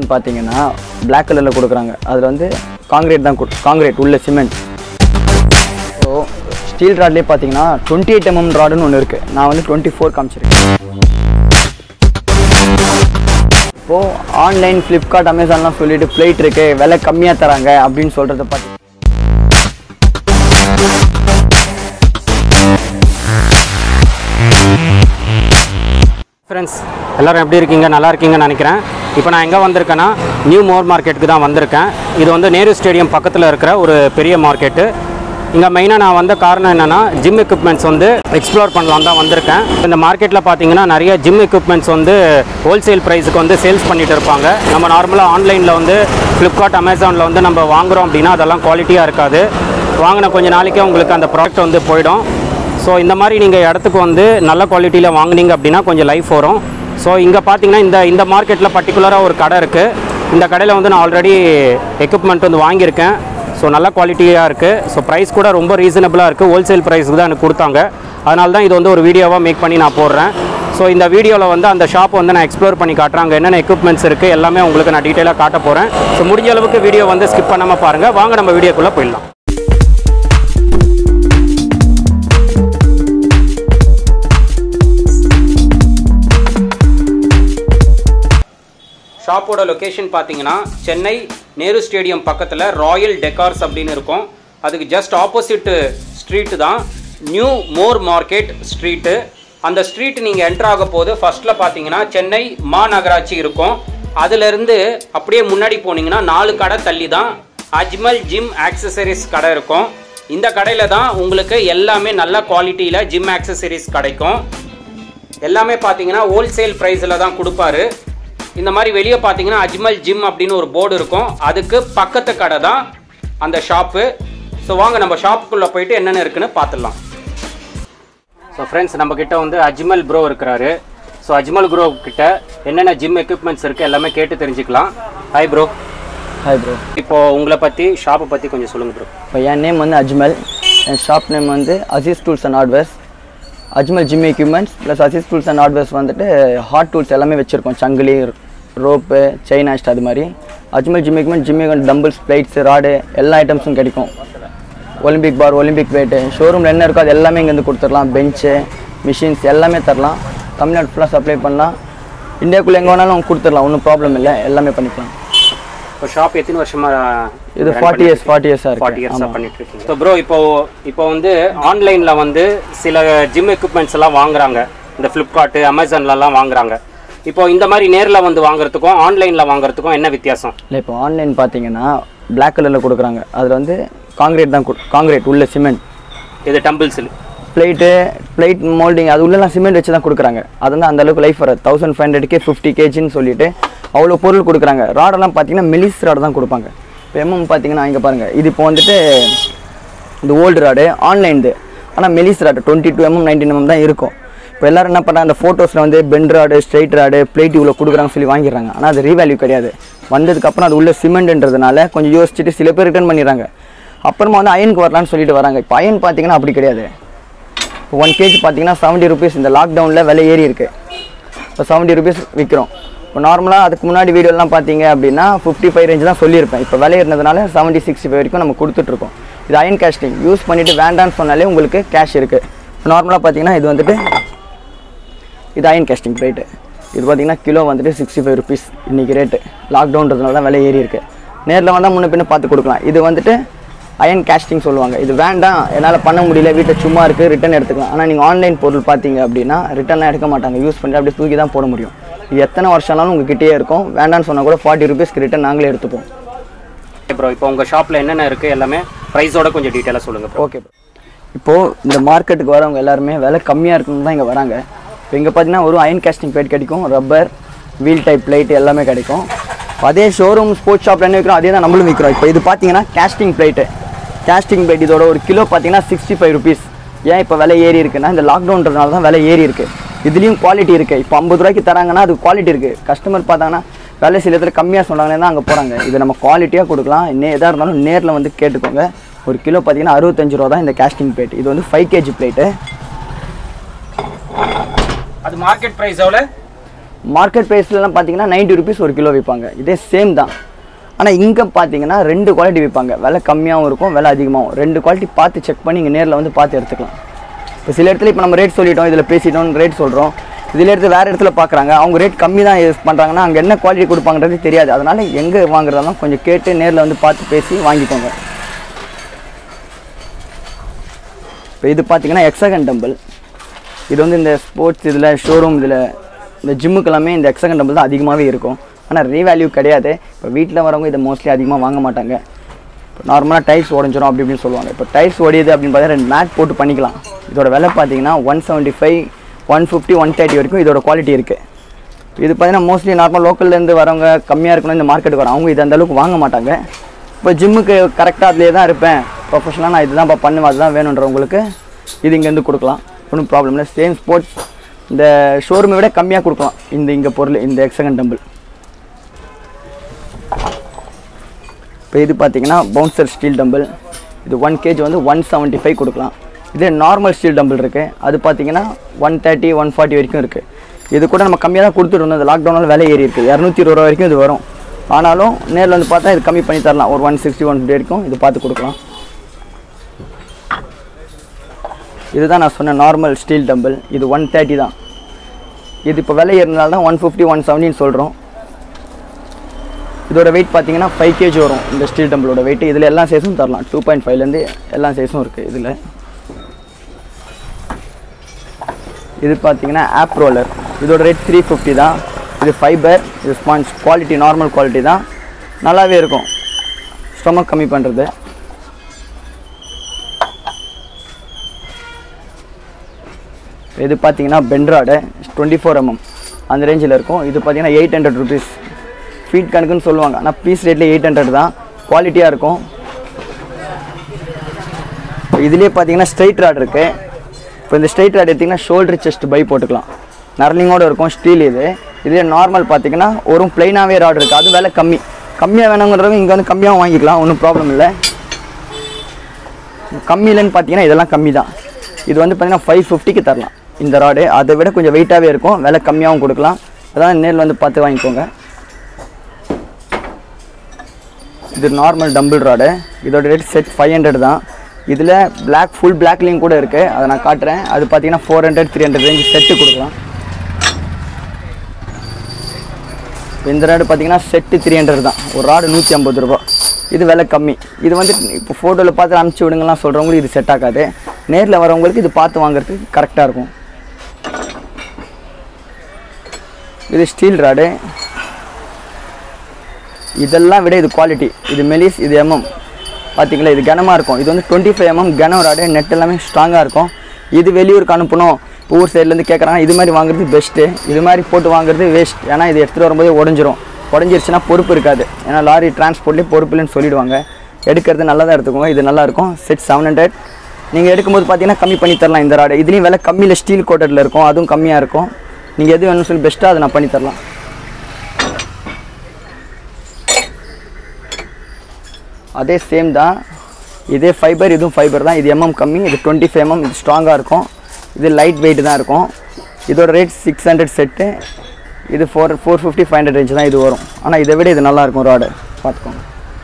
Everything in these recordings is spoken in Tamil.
பார்த்தீங்கன்னா Black கலரில் கொடுக்குறாங்க அதில் வந்து காங்கிரீட் தான் காங்கிரீட் உள்ள சிமெண்ட் ஸோ ஸ்டீல் ராட்லேயே பார்த்தீங்கன்னா டுவெண்ட்டி எயிட் எம்எம் ராடுன்னு ஒன்று இருக்குது நான் வந்து டுவெண்ட்டி ஃபோர் காமிச்சிருக்கேன் இப்போது ஆன்லைன் ஃப்ளிப்கார்ட் அமேசான்லாம் சொல்லிட்டு பிளேட் இருக்கு விலை கம்மியாக தராங்க அப்படின்னு சொல்கிறத பார்த்து ஃப்ரெண்ட்ஸ் எல்லாரும் எப்படி இருக்கீங்க நல்லா இருக்கீங்கன்னு நினைக்கிறேன் இப்போ நான் எங்கே வந்திருக்கேன்னா நியூ மோர் மார்க்கெட்டுக்கு தான் வந்திருக்கேன் இது வந்து நேரு ஸ்டேடியம் பக்கத்தில் இருக்கிற ஒரு பெரிய மார்க்கெட்டு இங்கே மெயினாக நான் வந்த காரணம் என்னென்னா ஜிம் எக்யூப்மெண்ட்ஸ் வந்து எக்ஸ்ப்ளோர் பண்ணலாம் தான் வந்திருக்கேன் இந்த மார்க்கெட்டில் பார்த்தீங்கன்னா நிறைய ஜிம் எக்யூப்மெண்ட்ஸ் வந்து ஹோல்சேல் ப்ரைஸுக்கு வந்து சேல்ஸ் பண்ணிட்டு இருப்பாங்க நம்ம நார்மலாக ஆன்லைனில் வந்து ஃப்ளிப்கார்ட் அமேசானில் வந்து நம்ம வாங்குறோம் அப்படின்னா அதெல்லாம் குவாலிட்டியாக இருக்காது வாங்கின கொஞ்ச நாளைக்கே உங்களுக்கு அந்த ப்ராடக்ட் வந்து போயிடும் ஸோ இந்த மாதிரி நீங்கள் இடத்துக்கு வந்து நல்ல குவாலிட்டியில் வாங்குனீங்க அப்படின்னா கொஞ்சம் லைஃப் வரும் ஸோ இங்கே பார்த்தீங்கன்னா இந்த இந்த மார்க்கெட்டில் பர்டிகுலராக ஒரு கடை இருக்குது இந்த கடையில் வந்து நான் ஆல்ரெடி எக்யூப்மெண்ட் வந்து வாங்கியிருக்கேன் ஸோ நல்ல குவாலிட்டியாக இருக்குது ஸோ ப்ரைஸ் கூட ரொம்ப ரீசனபிளாக இருக்குது ஹோல்சேல் ப்ரைஸுக்கு தான் எனக்கு கொடுத்தாங்க அதனால தான் இது வந்து ஒரு வீடியோவாக மேக் பண்ணி நான் போடுறேன் ஸோ இந்த வீடியோவில் வந்து அந்த ஷாப் வந்து நான் எக்ஸ்ப்ளோர் பண்ணி காட்டுறேன் அங்கே என்னென்ன எக்யூப்மெண்ட்ஸ் இருக்குது எல்லாமே உங்களுக்கு நான் டீட்டெயிலாக காட்ட போகிறேன் ஸோ முடிஞ்ச அளவுக்கு வீடியோ வந்து ஸ்கிப் பண்ணாமல் பாருங்கள் வாங்க நம்ம வீடியோக்குள்ளே போயிடலாம் ஷாப்போட லொக்கேஷன் பார்த்தீங்கன்னா சென்னை நேரு ஸ்டேடியம் பக்கத்தில் ராயல் டெக்கார்ஸ் அப்படின்னு இருக்கும் அதுக்கு ஜஸ்ட் ஆப்போசிட் ஸ்ட்ரீட்டு தான் நியூ மோர் மார்க்கெட் ஸ்ட்ரீட்டு அந்த ஸ்ட்ரீட் நீங்கள் என்டர் ஆக போது ஃபர்ஸ்ட்டில் பார்த்தீங்கன்னா சென்னை மாநகராட்சி இருக்கும் அதுலேருந்து அப்படியே முன்னாடி போனீங்கன்னா நாலு கடை தள்ளி தான் அஜ்மல் ஜிம் ஆக்சசரிஸ் கடை இருக்கும் இந்த கடையில் தான் உங்களுக்கு எல்லாமே நல்ல குவாலிட்டியில் ஜிம் ஆக்சசரிஸ் கிடைக்கும் எல்லாமே பார்த்தீங்கன்னா ஹோல்சேல் ப்ரைஸில் தான் கொடுப்பாரு இந்த மாதிரி வெளியே பார்த்தீங்கன்னா அஜ்மல் ஜிம் அப்படின்னு ஒரு போர்டு இருக்கும் அதுக்கு பக்கத்து கடை தான் அந்த ஷாப்பு ஸோ வாங்க நம்ம ஷாப்புக்குள்ளே போயிட்டு என்னென்ன இருக்குன்னு பார்த்துடலாம் ஸோ ஃப்ரெண்ட்ஸ் நம்ம கிட்ட வந்து அஜ்மல் ப்ரோ இருக்கிறாரு ஸோ அஜ்மல் ப்ரோ கிட்ட என்னென்ன ஜிம் எக்யூப்மெண்ட்ஸ் இருக்குது எல்லாமே கேட்டு தெரிஞ்சுக்கலாம் ஹாய் ப்ரோ ஹாய் ப்ரோ இப்போ உங்களை பற்றி ஷாப்பை பற்றி கொஞ்சம் சொல்லுங்கள் ப்ரோ இப்போ என் நேம் வந்து அஜ்மல் என் ஷாப் நேம் வந்து Azeez tools and hardwares Ajmal gym equipments plus Azeez tools and hardwares வந்துட்டு ஹார்ட் டூல்ஸ் எல்லாமே வச்சுருக்கோம் சங்கிலி ரோப்பு செயின் ஆஸ்ட் அது மாதிரி Ajmal gym equipment gym dumbbells plates rod எல்லா ஐட்டம்ஸும் கிடைக்கும் ஒலிம்பிக் பார் ஒலிம்பிக் வெயிட்டு ஷோரூமில் என்ன இருக்கோ அது எல்லாமே இங்கேருந்து கொடுத்துடலாம் பெஞ்சு மிஷின்ஸ் எல்லாமே தரலாம் தமிழ்நாடு ஃபுல்லாக சப்ளை பண்ணலாம் இந்தியாக்குள்ளே எங்கே வேணாலும் கொடுத்துடலாம் ஒன்றும் ப்ராப்ளம் இல்லை எல்லாமே பண்ணிக்கலாம் இப்போ ஷாப் எத்தனை வருஷமா இது ஃபார்ட்டி இயர்ஸ் ஃபார்ட்டி இயர்ஸாக ஃபார்ட்டி இருக்கு இயர்ஸாக பண்ணிட்டு இருக்கீங்க ஸோ ப்ரோ இப்போ இப்போ வந்து ஆன்லைனில் வந்து சில ஜிம் எக்யூப்மெண்ட்ஸ் எல்லாம் வாங்குறாங்க இந்த ஃப்ளிப்கார்ட்டு அமேசான்லலாம் வாங்குறாங்க இப்போ இந்த மாதிரி நேரில் வந்து வாங்குறதுக்கும் ஆன்லைனில் வாங்குறதுக்கும் என்ன வித்தியாசம் இல்லை இப்போ ஆன்லைன் பார்த்தீங்கன்னா Black கலரில் கொடுக்குறாங்க அதில் வந்து காங்கிரீட் தான் காங்கிரீட் உள்ள சிமெண்ட் இது டம்பிள்ஸ் பிளேட்டு பிளேட் மோல்டிங் அது உள்ளலாம் சிமெண்ட் வச்சு தான் கொடுக்குறாங்க அது வந்து அந்த அளவுக்கு லைஃப் வராது தௌசண்ட் ஃபைவ் ஹண்ட்ரட்கே ஃபிஃப்டி கேஜின்னு சொல்லிட்டு அவ்வளோ பொருள் கொடுக்குறாங்க ராடெல்லாம் பார்த்தீங்கன்னா மெலிஸ் ராடு தான் கொடுப்பாங்க இப்போ எம்எம் பார்த்தீங்கன்னா இங்கே பாருங்கள் இது இப்போ வந்துட்டு இந்த ஓல்டு ராடு ஆன்லைன்து ஆனால் மெலிஸ் rod twenty two MM nineteen MM தான் இருக்கும் இப்போ எல்லாரும் என்ன பண்ணுறாங்க அந்த ஃபோட்டோஸில் வந்து bend rod straight rod plate இவ்வளோ கொடுக்குறாங்கன்னு சொல்லி வாங்கிடுறாங்க ஆனால் அது ரீவேல்யூ கிடையாது வந்ததுக்கப்புறம் அது உள்ள சிமெண்ட்ன்றதுனால கொஞ்சம் யோசிச்சுட்டு சில பேர் ரிட்டர்ன் பண்ணிடுறாங்க அப்புறமா வந்து அயனுக்கு வரலான்னு சொல்லிட்டு வராங்க இப்போ அயன் பார்த்தீங்கன்னா அப்படி கிடையாது இப்போ ஒன் கேஜி பார்த்தீங்கன்னா செவன்ட்டி ருபீஸ் இந்த லாக்டவுனில் விலை ஏறி இருக்கு இப்போ செவன்ட்டி ருபீஸ் விற்கிறோம் இப்போ நார்மலாக அதுக்கு முன்னாடி வீடியோலாம் பார்த்தீங்க அப்படின்னா ஃபிஃப்டி ஃபைவ் ரேஞ்ச் தான் சொல்லியிருப்பேன் இப்போ விலை ஏறினதுனால செவன்ட்டி சிக்ஸ்டி ஃபைவ் வரைக்கும் நம்ம கொடுத்துட்ருக்கோம் இது அயன் கேஸ்டிங் யூஸ் பண்ணிவிட்டு வேண்டான்னு சொன்னாலே உங்களுக்கு கேஷ் இருக்குது இப்போ நார்மலாக பார்த்தீங்கன்னா இது வந்துட்டு இது அயன் கேஸ்டிங் ரேட்டு இது பார்த்தீங்கன்னா கிலோ வந்துட்டு சிக்ஸ்டி ஃபைவ் ருபீஸ் இன்றைக்கி ரேட்டு லாக்டவுன்றதுனால தான் விலை ஏறி இருக்கு நேரில் வந்தால் முன்ன பின்ன பார்த்து கொடுக்கலாம் இது வந்துட்டு அயன் கேஸ்டிங் சொல்லுவாங்க இது வேண்டாம் என்னால் பண்ண முடியல வீட்டில் சும்மா இருக்குது ரிட்டன் எடுத்துக்கலாம் ஆனால் நீங்கள் ஆன்லைன் பொருள் பார்த்தீங்க அப்படின்னா ரிட்டன்லாம் எடுக்க மாட்டாங்க யூஸ் பண்ணி அப்படியே தூக்கி தான் போட முடியும் இது எத்தனை வருஷம்னாலும் உங்கள் கிட்டேயே இருக்கும் வேண்டாம்னு சொன்னால் கூட ஃபார்ட்டி ருபீஸ்க்கு ரிட்டன் நாங்களே எடுத்துப்போம் ப்ரோ இப்போ உங்கள் ஷாப்பில் என்னென்ன இருக்குது எல்லாமே ப்ரைஸோட கொஞ்சம் டீட்டெயிலாக சொல்லுங்கள் ப்ரோ ஓகே இப்போது இந்த மார்க்கெட்டுக்கு வரவங்க எல்லாருமே விலை கம்மியாக இருக்குன்னு தான் இங்கே வராங்க இப்போ இங்கே பார்த்தீங்கன்னா ஒரு அயன் கேஸ்டிங் பிளேட் கிடைக்கும் ரப்பர் வீல் டைப் பிளேட் எல்லாமே கிடைக்கும் அதே ஷோரூம் ஸ்போர்ட்ஸ் ஷாப்பில் என்ன விற்கிறோம் அதே தான் நம்மளும் விற்கிறோம் இப்போ இது பார்த்தீங்கன்னா கேஸ்டிங் பிளேட்டு கேஸ்டிங் பிளேட் இதோட ஒரு கிலோ பார்த்தீங்கன்னா சிக்ஸ்டி ஃபைவ் ருபீஸ் ஏன் இப்போ விலை ஏறி இருக்குன்னா இந்த லாக்டவுன்றதுனால தான் விலை ஏறி இருக்கு இதுலேயும் குவாலிட்டி இருக்குது இப்போ ஐம்பது ரூபாய்க்கு தராங்கன்னா அது குவாலிட்டி இருக்குது கஸ்டமர் பார்த்தாங்கன்னா விலை சில இடத்துல கம்மியாக சொன்னாங்கன்னா தான் அங்கே போகிறாங்க இது நம்ம குவாலிட்டியாக கொடுக்கலாம் இன்னும் எதாக இருந்தாலும் நேரில் வந்து கேட்டுக்கோங்க ஒரு கிலோ பார்த்தீங்கன்னா அறுபத்தஞ்சு ரூபா தான் இந்த கேஸ்டிங் பிளேட் இது வந்து ஃபைவ் கேஜி பிளேட்டு அது மார்க்கெட் ப்ரைஸ் எவ்வளோ மார்க்கெட் ப்ரைஸ்லலாம் பார்த்தீங்கன்னா 90 ருபீஸ் ஒரு கிலோ விற்பாங்க இதே சேம் தான் ஆனால் இங்கே பார்த்தீங்கன்னா ரெண்டு குவாலிட்டி விற்பாங்க விலை கம்மியாகவும் இருக்கும் விலை அதிகமாகவும் ரெண்டு குவாலிட்டி பார்த்து செக் பண்ணி இங்கே நேரில் வந்து பார்த்து எடுத்துக்கலாம் இப்போ சில இடத்துல இப்போ நம்ம ரேட் சொல்லிட்டோம் இதில் பேசிட்டோம் ரேட் சொல்கிறோம் இதில் எடுத்து வேறு இடத்துல பார்க்குறாங்க அவங்க ரேட் கம்மி தான் யூஸ் பண்ணுறாங்கன்னா அங்கே என்ன குவாலிட்டி கொடுப்பாங்கன்றது தெரியாது அதனால் எங்கே வாங்குறதாலும் கொஞ்சம் கேட்டு நேரில் வந்து பார்த்து பேசி வாங்கிக்கோங்க இப்போ இது பார்த்தீங்கன்னா எக்ஸகன் டம்பிள் இது வந்து இந்த ஸ்போர்ட்ஸ் இதில் ஷோரூம் இதில் இந்த ஜிம்முக்கு எல்லாமே இந்த எக்ஸகன் டம்பிள் தான் அதிகமாகவே இருக்கும் ஆனால் ரீவேல்யூ கிடையாது இப்போ வீட்டில் வரவங்க இதை மோஸ்ட்லி அதிகமாக வாங்க மாட்டாங்க இப்போ நார்மலாக டைல்ஸ் உடஞ்சிரும் அப்படி இப்படின்னு சொல்லுவாங்க இப்போ டைல்ஸ் உடையுது அப்படின்னு பார்த்தா ரெண்டு மேட் போட்டு பண்ணிக்கலாம் இதோட விலை பார்த்தீங்கன்னா one seventy five one fifty one thirty வரைக்கும் இதோட குவாலிட்டி இருக்குது இது பார்த்தீங்கன்னா மோஸ்ட்லி நார்மல் லோக்கல்லேருந்து வரவங்க கம்மியாக இருக்கணும் இந்த மார்க்கெட்டுக்கு வரும் அவங்க இது அந்த அளவுக்கு வாங்க மாட்டாங்க இப்போ ஜிம்முக்கு கரெக்டாக அதிலே தான் இருப்பேன் ப்ரொஃபஷனலாக நான் இதுதான் பண்ணுவேன் அதுதான் வேணுன்றவங்களுக்கு இது இங்கேருந்து கொடுக்கலாம் ஒன்றும் ப்ராப்ளம் இல்லை சேம் ஸ்போர்ட்ஸ் இந்த ஷோரூமை விட கம்மியாக கொடுக்கலாம் இந்த இங்கே பொருள் இந்த எக்ஸகன் டம்பிள் இப்போ இது பார்த்தீங்கன்னா பவுன்சர் ஸ்டீல் டம்பிள் இது ஒன் கேஜ் வந்து ஒன் செவன்ட்டி ஃபைவ் கொடுக்கலாம் இதே நார்மல் ஸ்டீல் டம்பிள் இருக்குது அது பார்த்தீங்கன்னா ஒன் தேர்ட்டி ஒன் ஃபார்ட்டி வரைக்கும் இருக்குது இது கூட நம்ம கம்மியாக தான் கொடுத்துட்டு இருந்தோம் இந்த லாக்டவுனில் விலை ஏறி இருக்குது இரநூத்தி இருபது ரூபா வரைக்கும் இது வரும் ஆனாலும் நேரில் வந்து பார்த்தா இது கம்மி பண்ணி தரலாம் ஒரு ஒன் சிக்ஸ்டி ஒன் ஃபிஃப்டி வரைக்கும் இது பார்த்து கொடுக்கலாம் இதுதான் நான் சொன்ன நார்மல் ஸ்டீல் டம்பிள் இது ஒன் தேர்ட்டி தான் இது இப்போ விலை ஏறினால தான் ஒன் ஃபிஃப்டி ஒன் செவன்ட்டின்னு சொல்கிறோம் இதோட வெயிட் பார்த்தீங்கன்னா ஃபைவ் கேஜி வரும் இந்த ஸ்டீல் டம்பிளோட வெயிட் இதில் எல்லா சைஸும் தரலாம் டூ பாயிண்ட் ஃபைவ்லேருந்து எல்லா சைஸும் இருக்குது இதில் இது பார்த்தீங்கன்னா ஆப் ரோலர் இதோட ரேட் த்ரீ ஃபிஃப்டி தான் இது ஃபைபர் இது ஸ்பான்ஸ் குவாலிட்டி நார்மல் குவாலிட்டி தான் நல்லாவே இருக்கும் ஸ்டொமக் கம்மி பண்ணுறது இது பார்த்தீங்கன்னா பென்ட்ராடு டுவெண்ட்டி ஃபோர் எம்எம் அந்த ரேஞ்சில் இருக்கும் இது பார்த்தீங்கன்னா எயிட் ஹண்ட்ரட் ருபீஸ் ஃபீட் கணக்குன்னு சொல்லுவாங்க ஆனால் பீஸ் ரேட்டில் எயிட் ஹண்ட்ரட் தான் குவாலிட்டியாக இருக்கும் இதுலேயே பார்த்தீங்கன்னா ஸ்ட்ரைட் ராட் இருக்குது இப்போ இந்த ஸ்ட்ரைட் ராட் எடுத்திங்கன்னா ஷோல்டர் செஸ்ட் பை போட்டுக்கலாம் நர்லிங்கோடு இருக்கும் ஸ்டீல் இது இதே நார்மல் பார்த்தீங்கன்னா ஒரு பிளைனாகவே ராட் இருக்குது அது விலை கம்மி கம்மியாக வேணுங்கிறவங்க இங்கே வந்து கம்மியாக வாங்கிக்கலாம் ஒன்றும் ப்ராப்ளம் இல்லை கம்மியிலன்னு பார்த்தீங்கன்னா இதெல்லாம் கம்மி தான் இது வந்து பார்த்தீங்கன்னா ஃபைவ் ஃபிஃப்டிக்கு தரலாம் இந்த ராடு அதை விட கொஞ்சம் வெயிட்டாகவே இருக்கும் விலை கம்மியாகவும் கொடுக்கலாம் அதான் நேரில் வந்து பார்த்து வாங்கிக்கோங்க இது நார்மல் டம்பிள் ராடு இதோட ரேட் செட் ஃபைவ் ஹண்ட்ரட் தான் இதில் பிளாக் ஃபுல் பிளாக்லேயும் கூட இருக்குது அதை நான் காட்டுறேன் அது பார்த்தீங்கன்னா four hundred three hundred range set கொடுக்கலாம் இந்த ராடு பார்த்தீங்கன்னா செட்டு த்ரீ ஹண்ட்ரட் தான் ஒரு ராடு நூற்றி ஐம்பது ரூபா இது விலை கம்மி இது வந்து இப்போ ஃபோட்டோவில் பார்த்து அனுப்பிச்சி விடுங்கலாம் சொல்கிறவங்களுக்கு இது செட் ஆகாது நேரில் வரவங்களுக்கு இது பார்த்து வாங்குறதுக்கு கரெக்டாக இருக்கும் இது ஸ்டீல் ராடு இதெல்லாம் விட இது குவாலிட்டி இது மெலிஸ் இது எம்எம் பார்த்தீங்களா இது கனமாக இருக்கும் இது வந்து டுவெண்ட்டி ஃபைவ் எம்எம் கனம் ராடு நெட் எல்லாமே ஸ்ட்ராங்காக இருக்கும் இது வெளியூருக்கு அனுப்பணும் ஊர் சைட்லேருந்து கேட்குறாங்க இது மாதிரி வாங்குறது பெஸ்ட்டு இது மாதிரி போட்டு வாங்குறது வேஸ்ட் ஏன்னா இது எடுத்துகிட்டு வரும்போதே உடஞ்சிரும் உடஞ்சிருச்சுன்னா பொறுப்பு இருக்காது ஏன்னா லாரி டிரான்ஸ்போர்ட்லேயே பொறுப்பு இல்லைன்னு சொல்லிடுவாங்க எடுக்கிறது நல்லா தான் எடுத்துக்கோங்க இது நல்லா இருக்கும் செட் செவன் ஹண்ட்ரட் நீங்கள் எடுக்கும்போது பார்த்தீங்கன்னா கம்மி பண்ணி தரலாம் இந்த ராடு இதுலேயும் விலை கம்மியில் ஸ்டீல் கோட்டடில் இருக்கும் அதுவும் கம்மியாக இருக்கும் நீங்கள் எது வேணும்னு சொல்லி பெஸ்ட்டாக அதை நான் பண்ணி தரலாம் அதே சேம் தான் இதே ஃபைபர் இதுவும் ஃபைபர் தான் இது எம்எம் கம்மி இது டுவெண்ட்டி ஃபைவ் எம்எம் இது ஸ்ட்ராங்காக இருக்கும் இது லைட் வெயிட் தான் இருக்கும் இதோட ரேட் சிக்ஸ் ஹண்ட்ரட் செட்டு இது four four fifty five hundred range தான் இது வரும் ஆனால் இதை விட இது நல்லா இருக்கும் ராடு பார்த்துக்கோங்க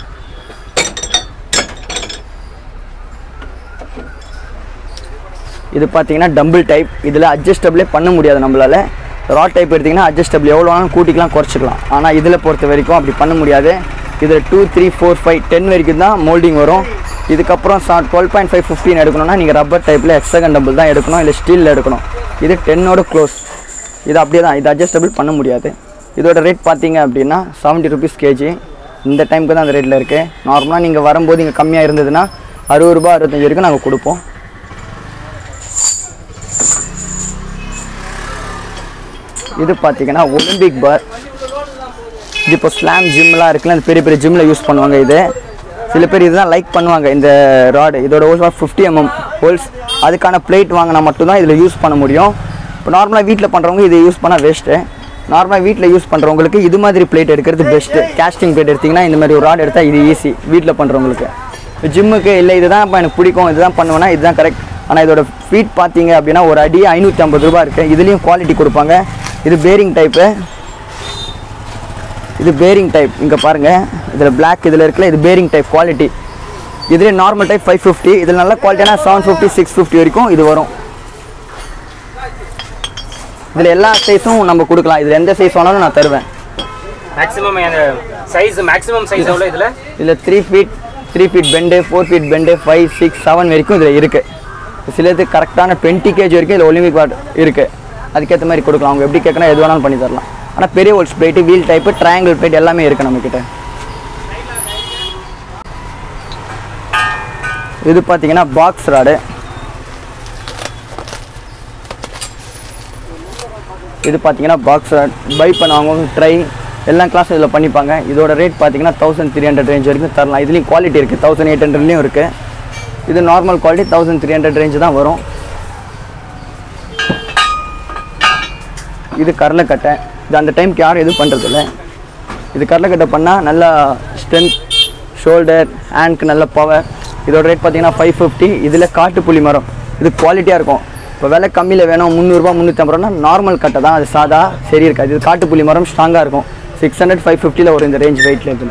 இது பார்த்தீங்கன்னா டம்பிள் டைப் இதில் அட்ஜஸ்டபிளே பண்ண முடியாது நம்மளால் ராட் டைப் எடுத்திங்கன்னா அட்ஜஸ்டபிள் எவ்வளோ வேணாலும் கூட்டிக்கலாம் குறைச்சிக்கலாம் ஆனால் இதில் பொறுத்த வரைக்கும் அப்படி பண்ண முடியாது இதில் two three four five ten வரைக்கும் தான் மோல்டிங் வரும் இதுக்கப்புறம் சா டுவெல் பாயிண்ட் ஃபைவ் ஃபிஃப்டின் எடுக்கணும்னா நீங்கள் ரப்பர் டைப்பில் எக்ஸகன் டம்பிள் தான் எடுக்கணும் இல்லை ஸ்டீலில் எடுக்கணும் இது டென்னோட க்ளோஸ் இது அப்படியே தான் இது அட்ஜஸ்டபிள் பண்ண முடியாது இதோட ரேட் பார்த்தீங்க அப்படின்னா செவன்ட்டி ருபீஸ் கேஜி இந்த டைமுக்கு தான் அந்த ரேட்டில் இருக்குது நார்மலாக நீங்கள் வரும்போது இங்கே கம்மியாக இருந்ததுன்னா அறுபது ரூபா அறுபத்தஞ்சு வரைக்கும் நாங்கள் கொடுப்போம் இது பார்த்தீங்கன்னா ஒலிம்பிக் பார் இது இப்போ ஸ்லாம் ஜிம்லாம் இருக்குல்ல அந்த பெரிய பெரிய ஜிம்மில் யூஸ் பண்ணுவாங்க இது சில பேர் இதுதான் லைக் பண்ணுவாங்க இந்த ராடு இதோட ஹோல்ஸ் ஃபிஃப்டி எம்எம் ஹோல்ஸ் அதுக்கான பிளேட் வாங்கினா மட்டும்தான் இதில் யூஸ் பண்ண முடியும் இப்போ நார்மலாக வீட்டில் பண்ணுறவங்க இதை யூஸ் பண்ணால் வேஸ்ட்டு நார்மலாக வீட்டில் யூஸ் பண்ணுறவங்களுக்கு இது மாதிரி பிளேட் எடுக்கிறது பெஸ்ட்டு கேஸ்டிங் பிளேட் எடுத்திங்கன்னா இந்த மாதிரி ஒரு ராட் எடுத்தால் இது ஈஸி வீட்டில் பண்ணுறவங்களுக்கு ஜிம்முக்கு இல்லை இதுதான் இப்போ எனக்கு பிடிக்கும் இதுதான் பண்ணுவேன்னா இதுதான் கரெக்ட் ஆனால் இதோட ஃபீட் பார்த்தீங்க அப்படின்னா ஒரு அடி ஐநூற்றி ஐம்பது ரூபா இருக்குது இதுலேயும் குவாலிட்டி கொடுப்பாங்க இது பேரிங் டைப்பு இது பேரிங் டைப் இங்கே பாருங்கள் இதில் Black இதில் இருக்குல்ல இது பேரிங் டைப் குவாலிட்டி இதுலேயே நார்மல் டைப் ஃபைவ் ஃபிஃப்டி இதில் நல்ல குவாலிட்டியான செவன் ஃபிஃப்டி சிக்ஸ் ஃபிஃப்டி வரைக்கும் இது வரும் இதில் எல்லா சைஸும் நம்ம கொடுக்கலாம் இதில் எந்த சைஸ் வேணாலும் நான் தருவேன் மேக்ஸிமம் சைஸ் மேக்ஸிமம் சைஸ் எவ்வளோ இதில் இதில் three feet three feet bend four feet bend five six seven வரைக்கும் இதில் இருக்குது சிலது கரெக்டான டுவெண்ட்டி கேஜி வரைக்கும் இதில் ஒலிம்பிக் வாட் இருக்குது அதுக்கேற்ற மாதிரி கொடுக்கலாம் அவங்க எப்படி கேட்கணும் எது வேணாலும் பண்ணி தரலாம் ஆனால் பெரிய holes plate wheel type triangle plate எல்லாமே இருக்குது நம்மக்கிட்ட இது பார்த்தீங்கன்னா பாக்ஸ் ராடு இது பார்த்தீங்கன்னா பாக்ஸ் ராட் பை பண்ணுவாங்க ட்ரை எல்லா கிளாஸும் இதில் பண்ணிப்பாங்க இதோட ரேட் பார்த்தீங்கன்னா தௌசண்ட் த்ரீ ஹண்ட்ரட் ரேஞ்ச் வரைக்கும் தரலாம் இதுலேயும் குவாலிட்டி இருக்குது தௌசண்ட் எயிட் ஹண்ட்ரட்லேயும் இருக்குது இது normal quality thousand three hundred range தான் வரும் இது கடலைக்கட்டை இது அந்த டைம்க்கு யாரும் எதுவும் பண்ணுறதில்ல இது கடலைக்கட்டை பண்ணால் நல்லா ஸ்ட்ரென்த் ஷோல்டர் ஹேண்ட்க்கு நல்ல பவர் இதோட ரேட் பார்த்தீங்கன்னா ஃபைவ் ஃபிஃப்டி இதில் காட்டுப்புளி மரம் இது குவாலிட்டியாக இருக்கும் இப்போ விலை கம்மியில் வேணும் முந்நூறுரூபா முந்நூற்றம்பது ரூபானா நார்மல் கட்டை தான் அது சாதா சரி இருக்காது இது காட்டுப்புளி மரம் ஸ்ட்ராங்காக இருக்கும் சிக்ஸ் ஹண்ட்ரட் ஃபைவ் ஃபிஃப்டியில் ஒரு இந்த ரேஞ்ச் வெயிட்டில் இதில்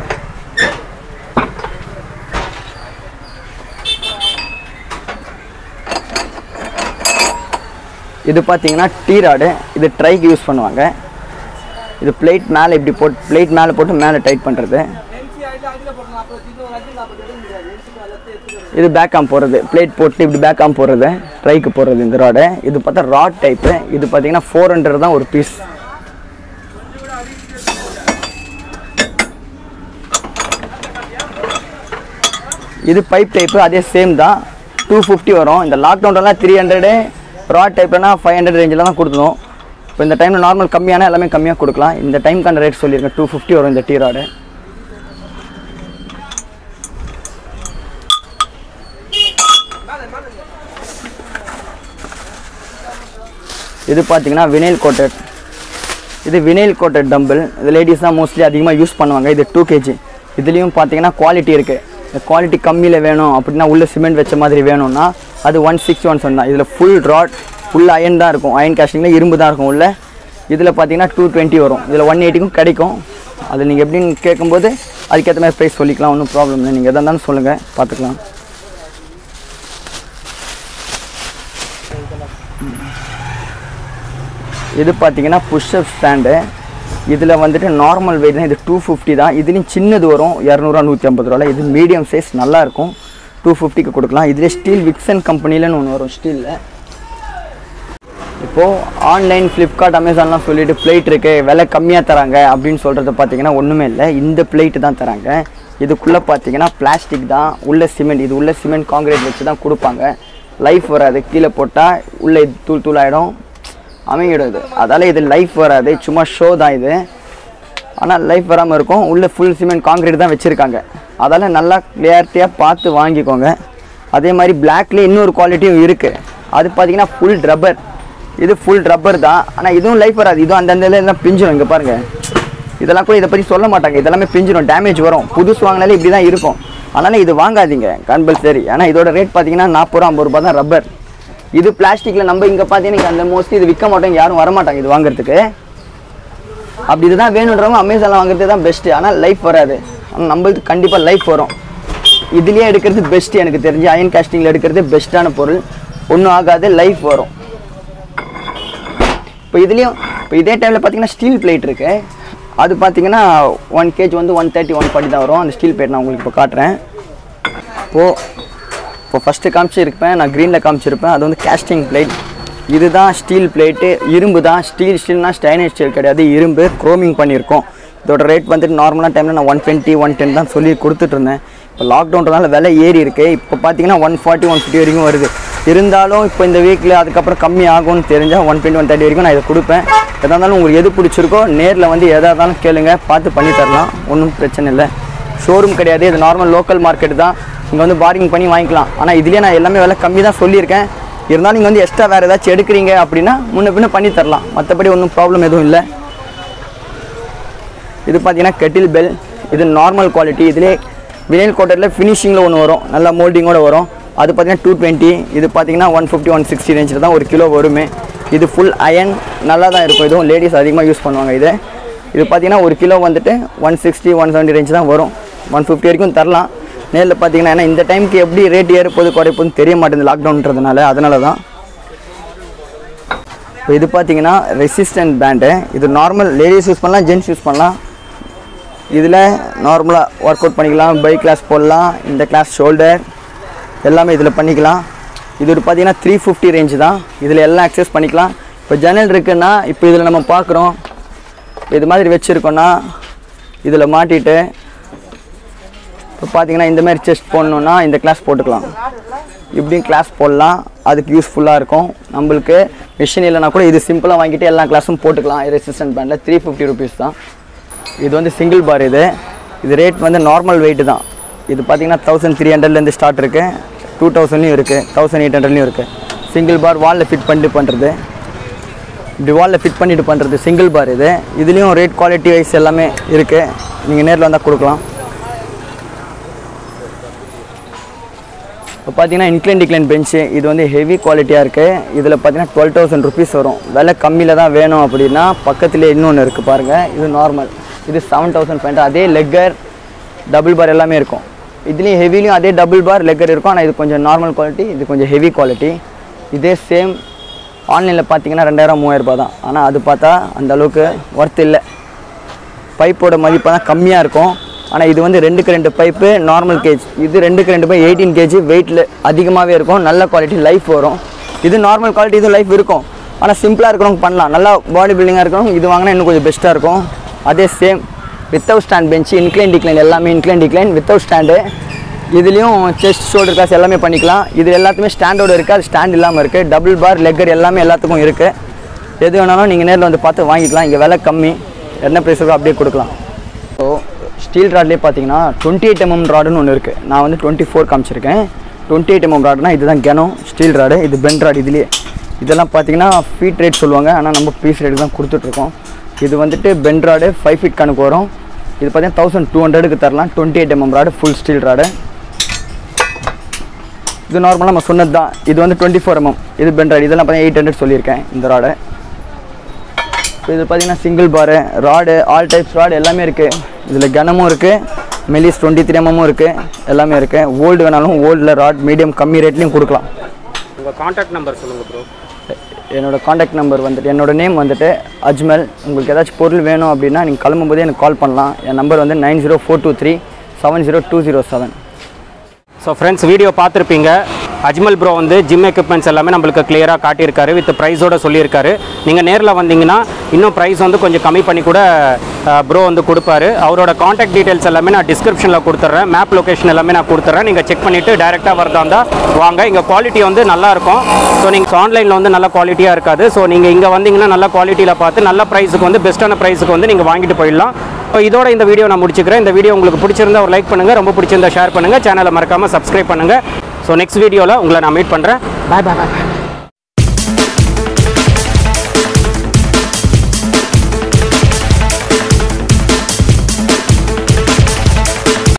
இது பார்த்தீங்கன்னா டீ ராடு இது ட்ரைக்கு யூஸ் பண்ணுவாங்க இது பிளேட் மேலே இப்படி போட்டு பிளேட் மேலே போட்டு மேலே டைட் பண்ணுறது இது பேக் ஆம் போடுறது பிளேட் போட்டு இப்படி பேக் ஆம் போடுறது ட்ரைக்கு போடுறது இந்த ராடு இது பார்த்தா ராட் டைப்பு இது பார்த்தீங்கன்னா ஃபோர் ஹண்ட்ரட் தான் ஒரு பீஸ் இது பைப் டைப்பு அதே சேம் தான் டூ ஃபிஃப்டி வரும் இந்த லாக்டவுன்லாம் த்ரீ ஹண்ட்ரடு ராட் டைப்னா ஃபைவ் ஹண்ட்ரட் ரேஞ்சில் தான் கொடுத்துடும் இப்போ இந்த டைமில் நார்மல் கம்மியான எல்லாமே கம்மியாக கொடுக்கலாம் இந்த டைம்க்கான ரேட் சொல்லியிருக்கேன் டூ ஃபிஃப்டி வரும் இந்த டீ ராடு இது பார்த்தீங்கன்னா வினைல் கோட்டட் இது வினைல் கோட்டட் டம்பிள் இது லேடிஸ் தான் மோஸ்ட்லி அதிகமாக யூஸ் பண்ணுவாங்க இது டூ கேஜி இதுலேயும் பார்த்தீங்கன்னா குவாலிட்டி இருக்குது இந்த குவாலிட்டி கம்மியில் வேணும் அப்படின்னா உள்ள சிமெண்ட் வச்ச மாதிரி வேணும்னா அது ஒன் சிக்ஸ் ஒன் செவன் தான் இதில் ஃபுல் ராட் ஃபுல் அயன் தான் இருக்கும் அயன் கேஸ்டிங்கில் இரும்பு தான் இருக்கும் உள்ள இதில் பார்த்தீங்கன்னா டூ டுவெண்ட்டி வரும் இதில் ஒன் எயிட்டிக்கும் கிடைக்கும் அது நீங்கள் எப்படின்னு கேட்கும்போது அதுக்கேற்ற மாதிரி ப்ரைஸ் சொல்லிக்கலாம் ஒன்றும் ப்ராப்ளம் இல்லை நீங்கள் எதாக இருந்தாலும் சொல்லுங்கள் பார்த்துக்கலாம் இது பார்த்தீங்கன்னா புஷ்அப் ஸ்டாண்டு இதில் வந்துட்டு நார்மல் வெயிட் தான் இது டூ ஃபிஃப்டி தான் இதுலேயும் சின்னது வரும் இரநூறுவா நூற்றி ஐம்பது ரூபாயில் இது மீடியம் சைஸ் நல்லா இருக்கும் டூ ஃபிஃப்டிக்கு கொடுக்கலாம் இதுலேயே ஸ்டீல் விக்சன் கம்பெனிலன்னு ஒன்று வரும் ஸ்டீலில் இப்போது ஆன்லைன் ஃப்ளிப்கார்ட் அமேசான்லாம் சொல்லிட்டு பிளேட் இருக்கு விலை கம்மியாக தராங்க அப்படின்னு சொல்கிறது பார்த்தீங்கன்னா ஒன்றுமே இல்லை இந்த பிளேட்டு தான் தராங்க இதுக்குள்ளே பார்த்தீங்கன்னா பிளாஸ்டிக் தான் உள்ள சிமெண்ட் இது உள்ள சிமெண்ட் காங்கிரீட் வச்சு தான் கொடுப்பாங்க லைஃப் வராது கீழே போட்டால் உள்ளே இது தூள் தூள் ஆகிடும் அமைங்கிடும் இது அதால் இது லைஃப் வராது சும்மா ஷோ தான் இது ஆனால் லைஃப் வராமல் இருக்கும் உள்ளே ஃபுல் சிமெண்ட் காங்கிரீட் தான் வச்சுருக்காங்க அதால் நல்லா கிளியாரிட்டியாக பார்த்து வாங்கிக்கோங்க அதே மாதிரி பிளாக்லேயே இன்னொரு குவாலிட்டியும் இருக்குது அது பார்த்தீங்கன்னா ஃபுல் ரப்பர் இது ஃபுல் ரப்பர் தான் ஆனால் இதுவும் லைஃப் வராது இதுவும் அந்தந்த எல்லாம் பிஞ்சிடும் இங்கே பாருங்கள் இதெல்லாம் கூட இதை பற்றி சொல்ல மாட்டாங்க இதெல்லாமே பிஞ்சிடும் டேமேஜ் வரும் புதுசு வாங்கினாலே இப்படி தான் இருக்கும் அதனால் இது வாங்காதீங்க கம்பல்சரி ஏன்னா இதோட ரேட் பார்த்தீங்கன்னா நாற்பது ரூபா ஐம்பது ரூபா தான் ரப்பர் இது பிளாஸ்டிக்கில் நம்ம இங்கே பார்த்தீங்கன்னா இங்க அந்த மோஸ்ட்லி இது விற்க மாட்டோம் யாரும் வர மாட்டாங்க இது வாங்குறதுக்கு அப்படி இதுதான் வேணுன்றவங்க அமேசானில் வாங்குறது தான் பெஸ்ட்டு ஆனால் லைஃப் வராது ஆனால் நம்மளுக்கு கண்டிப்பாக லைஃப் வரும் இதுலேயே எடுக்கிறது பெஸ்ட்டு எனக்கு தெரிஞ்சு அயன் காஸ்டிங்கில் எடுக்கிறது பெஸ்ட்டான பொருள் ஒன்றும் ஆகாது லைஃப் வரும் இப்போ இதுலேயும் இப்போ இதே டைமில் பார்த்தீங்கன்னா ஸ்டீல் பிளேட் இருக்கு அது பார்த்தீங்கன்னா ஒன் கேஜ் வந்து ஒன் தேர்ட்டி ஒன் ஃபார்ட்டி தான் வரும் அந்த ஸ்டீல் பிளேட் நான் உங்களுக்கு இப்போ காட்டுறேன் இப்போது இப்போ ஃபஸ்ட்டு காமிச்சிருப்பேன் நான் க்ரீனில் காமிச்சிருப்பேன் அது வந்து கேஸ்டிங் பிளேட் இதுதான் ஸ்டீல் பிளேட்டு இரும்பு தான் ஸ்டீல் ஸ்டீல்னா ஸ்டைனஸ் ஸ்டீல் கிடையாது இரும்பு க்ரோமிங் பண்ணியிருக்கோம் இதோட ரேட் வந்துட்டு நார்மலாக டைமில் நான் ஒன் டுவெண்ட்டி ஒன் டென் தான் சொல்லி கொடுத்துட்டு இருந்தேன் இப்போ லாக்டவுன்றனால விலை ஏறி இருக்குது இப்போ பார்த்தீங்கன்னா ஒன் ஃபார்ட்டி ஒன் ஃபிஃப்டி வரைக்கும் வருது இருந்தாலும் இப்போ இந்த வீக்கில் அதுக்கப்புறம் கம்மி ஆகும்னு தெரிஞ்சால் ஒன் டுவெண்ட்டி ஒன் தேர்ட்டி வரைக்கும் நான் இதை கொடுப்பேன் எதாக இருந்தாலும் உங்களுக்கு எது பிடிச்சிருக்கோ நேரில் வந்து எதாக இருந்தாலும் கேளுங்க பார்த்து பண்ணி தரலாம் ஒன்றும் பிரச்சனை இல்லை ஷோரூம் கிடையாது இது நார்மல் லோக்கல் மார்க்கெட் தான் இங்கே வந்து பார்கிங் பண்ணி வாங்கிக்கலாம் ஆனால் இதுலேயே நான் எல்லாமே விலை கம்மி தான் சொல்லியிருக்கேன் இருந்தாலும் நீங்கள் வந்து எக்ஸ்ட்ரா வேறு ஏதாச்சும் எடுக்கிறீங்க அப்படின்னா முன்ன பின்ன பண்ணி தரலாம் மற்றபடி ஒன்றும் ப்ராப்ளம் எதுவும் இல்லை இது பார்த்தீங்கன்னா கெட்டில் பெல் இது நார்மல் குவாலிட்டி இதிலே வினைல் கோட்டரில் ஃபினிஷிங்கில் ஒன்று வரும் நல்லா மோல்டிங்கோட வரும் அது பார்த்தீங்கன்னா டூ டுவெண்ட்டி இது பார்த்தீங்கன்னா ஒன் ஃபிஃப்டி ஒன் சிக்ஸ்டி ரேஞ்சில் தான் ஒரு கிலோ வருமே இது ஃபுல் அயன் நல்லா தான் இருக்கும் இதுவும் லேடிஸ் அதிகமாக யூஸ் பண்ணுவாங்க இது இது பார்த்தீங்கன்னா ஒரு கிலோ வந்துட்டு one sixty one seventy range தான் வரும் ஒன் ஃபிஃப்டி வரைக்கும் தரலாம் நேரில் பார்த்தீங்கன்னா ஏன்னா இந்த டைமுக்கு எப்படி ரேட் ஏறப்போது குறைப்போதுன்னு தெரிய மாட்டேங்குது லாக்டவுன்றதுனால அதனால தான் இப்போ இது பார்த்தீங்கன்னா ரெசிஸ்டன்ட் பேண்டு இது நார்மல் லேடிஸ் யூஸ் பண்ணலாம் ஜென்ட்ஸ் யூஸ் பண்ணலாம் இதில் நார்மலாக ஒர்க் அவுட் பண்ணிக்கலாம் பைக் கிளாஸ் போடலாம் இந்த கிளாஸ் ஷோல்டர் எல்லாமே இதில் பண்ணிக்கலாம் இது ஒரு பார்த்தீங்கன்னா த்ரீ ஃபிஃப்டி ரேஞ்ச் தான் இதில் எல்லாம் அக்சஸ் பண்ணிக்கலாம் இப்போ ஜன்னல் இருக்குன்னா இப்போ இதில் நம்ம பார்க்குறோம் இது மாதிரி வச்சுருக்கோன்னா இதில் மாட்டிட்டு இப்போ பார்த்தீங்கன்னா இந்த மாதிரி செஸ்ட் போடணுன்னா இந்த கிளாஸ் போட்டுக்கலாம் இப்படியும் கிளாஸ் போடலாம் அதுக்கு யூஸ்ஃபுல்லாக இருக்கும் நம்மளுக்கு மிஷின் இல்லைனா கூட இது சிம்பிளாக வாங்கிட்டு எல்லா கிளாஸும் போட்டுக்கலாம் ரெசிஸ்டன்ட் பேண்டில் த்ரீ ஃபிஃப்டி ருபீஸ் தான் இது வந்து சிங்கிள் பார் இது இது ரேட் வந்து நார்மல் வெயிட் தான் இது பார்த்தீங்கன்னா தௌசண்ட் த்ரீ ஹண்ட்ரட்லேருந்து ஸ்டார்ட் இருக்குது டூ தௌசண்ட்லையும் இருக்குது தௌசண்ட் எயிட் ஹண்ட்ரட்லையும் இருக்குது சிங்கிள் பார் வாலில் ஃபிட் பண்ணிட்டு பண்ணுறது இப்படி வாலில் ஃபிட் பண்ணிட்டு பண்ணுறது சிங்கிள் பார் இது இதுலேயும் ரேட் குவாலிட்டி வைஸ் எல்லாமே இருக்குது நீங்கள் நேரில் வந்தால் கொடுக்கலாம் இப்போ பார்த்தீங்கன்னா இன்க்ளைன் டிக்ளைன் பெஞ்சு இது வந்து ஹெவி குவாலிட்டியாக இருக்குது இதில் பார்த்தீங்கன்னா டுவெல் தௌசண்ட் ருபீஸ் வரும் விலை கம்மியில் தான் வேணும் அப்படின்னா பக்கத்துலேயே இன்னொன்று இருக்குது பாருங்கள் இது நார்மல் இது செவன் தௌசண்ட் ஃபைவ் அதே லெக்கர் டபுள் பார் எல்லாமே இருக்கும் இதுலேயும் ஹெவிலையும் அதே டபுள் பார் லெக்கர் இருக்கும் ஆனால் இது கொஞ்சம் நார்மல் குவாலிட்டி இது கொஞ்சம் ஹெவி குவாலிட்டி இதே சேம் ஆன்லைனில் பார்த்தீங்கன்னா ரெண்டாயிரம் மூவாயிரம் ரூபாய் தான் ஆனால் அது பார்த்தா அந்த அளவுக்கு ஒர்த் இல்லை பைப்போட மதிப்பு தான் கம்மியாக இருக்கும் ஆனால் இது வந்து ரெண்டுக்கு ரெண்டு பைப்பு நார்மல் கேஜ் இது ரெண்டுக்கு ரெண்டு பை எயிட்டீன் கேஜி வெயிட்டில் அதிகமாகவே இருக்கும் நல்ல குவாலிட்டி லைஃப் வரும் இது நார்மல் குவாலிட்டி இது லைஃப் இருக்கும் ஆனால் சிம்பிளாக இருக்கிறவங்க பண்ணலாம் நல்லா பாடி பில்டிங்காக இருக்கணும் இது வாங்கினா இன்னும் கொஞ்சம் பெஸ்ட்டாக இருக்கும் அதே same without stand bench incline decline எல்லாமே இன்க்ளைன் டிக்ளைன் வித்தவுட் ஸ்டாண்டு இதுலேயும் செஸ்ட் ஷோல்டர் கிளாஸ் எல்லாமே பண்ணிக்கலாம் இது எல்லாத்துமே ஸ்டாண்டோடு இருக்குது அது ஸ்டாண்ட் இல்லாமல் இருக்குது டபுள் பார் லெக்கர் எல்லாமே எல்லாத்துக்கும் இருக்குது எது வேணாலும் நீங்கள் நேரில் வந்து பார்த்து வாங்கிக்கலாம் இங்கே விலை கம்மி என்ன ப்ரைஸுக்கோ அப்படியே கொடுக்கலாம் ஸோ ஸ்டீல் ராட்லேயே பார்த்தீங்கன்னா டுவெண்ட்டி எயிட் எம்எம் ராடுன்னு ஒன்று இருக்குது நான் வந்து டுவெண்ட்டி ஃபோர் காமிச்சிருக்கேன் டுவெண்ட்டி எயிட் எம்எம் ராடுனா இதுதான் கெனம் ஸ்டீல் ராடு இது பென் ராடு இதுலேயே இதெல்லாம் பார்த்தீங்கன்னா ஃபீட் ரேட் சொல்லுவாங்க ஆனால் நம்ம பீஸ் ரேட் தான் கொடுத்துட்ருக்கோம் இது வந்துட்டு பென் ராடு ஃபைவ் ஃபீட் கணக்கு வரும் இது பார்த்தீங்கன்னா தௌசண்ட் டூ ஹண்ட்ரடுக்கு தரலாம் twenty eight mm rod full steel rod இது நார்மலாக நம்ம சொன்னது தான் இது வந்து டுவெண்ட்டி ஃபோர் எம்எம் இது பென் ராடு இதெல்லாம் பார்த்தீங்கன்னா எயிட் ஹண்ட்ரட் சொல்லியிருக்கேன் இந்த ராடை இது பார்த்தீங்கன்னா சிங்கிள் பாரு ராடு ஆல் டைப்ஸ் ராடு எல்லாமே இருக்குது இதில் கனமும் இருக்குது மெலிஸ் டுவெண்ட்டி த்ரீ எம்எம்மும் இருக்குது எல்லாமே இருக்குது ஓல்டு வேணாலும் ஓல்டில் ராட் மீடியம் கம்மி ரேட்லேயும் கொடுக்கலாம் உங்கள் காண்டாக்ட் நம்பர் சொல்லுங்கள் ப்ரோ என்னோட காண்டாக்ட் நம்பர் வந்துட்டு என்னோட நேம் வந்துட்டு அஜ்மல் உங்களுக்கு ஏதாச்சும் பொருள் வேணும் அப்படின்னா நீங்கள் கிளம்பும்போதே எனக்கு கால் பண்ணலாம் என் நம்பர் வந்து nine zero four two three seven zero two zero seven so friends video பார்த்துருப்பீங்க அஜ்மல் ப்ரோ வந்து ஜிம் எக்யூப்மெண்ட்ஸ் எல்லாமே நம்மளுக்கு கிளியராக காட்டியிருக்காரு வித் ப்ரைஸோட சொல்லியிருக்காரு நீங்கள் நேரில் வந்தீங்கன்னா இன்னும் ப்ரைஸ் வந்து கொஞ்சம் கம்மி பண்ணி கூட ப்ரோ வந்து கொடுப்பாரு அவரோட காண்டாக்ட் டீட்டெயில்ஸ் எல்லாமே நான் டிஸ்கிரிப்ஷனில் கொடுத்துட்றேன் மேப் லொகேஷன் எல்லாமே நான் கொடுத்துட்றேன் நீங்கள் செக் பண்ணிவிட்டு டேரெக்டாக வரதா இருந்தால் வாங்க இங்கே குவாலிட்டி வந்து நல்லா இருக்கும் ஸோ நீங்கள் ஆன்லைனில் வந்து நல்ல குவாலிட்டியாக இருக்காது ஸோ நீங்கள் இங்கே வந்தீங்கன்னா நல்ல குவாலிட்டியில் பார்த்து நல்ல ப்ரைஸுக்கு வந்து பெஸ்ட்டான ப்ரைஸுக்கு வந்து நீங்கள் வாங்கிட்டு போயிடலாம் ஸோ இதோட இந்த வீடியோ நான் முடிச்சுக்கிறேன் இந்த வீடியோ உங்களுக்கு பிடிச்சிருந்தா ஒரு லைக் பண்ணுங்கள் ரொம்ப பிடிச்சிருந்தா ஷேர் பண்ணுங்கள் சேனலை மறக்காமல் சப்ஸ்கிரைப் பண்ணுங்கள் ஸோ நெக்ஸ்ட் வீடியோவில் உங்களை நான் மீட் பண்ணுறேன் பாய் பாய் பாய்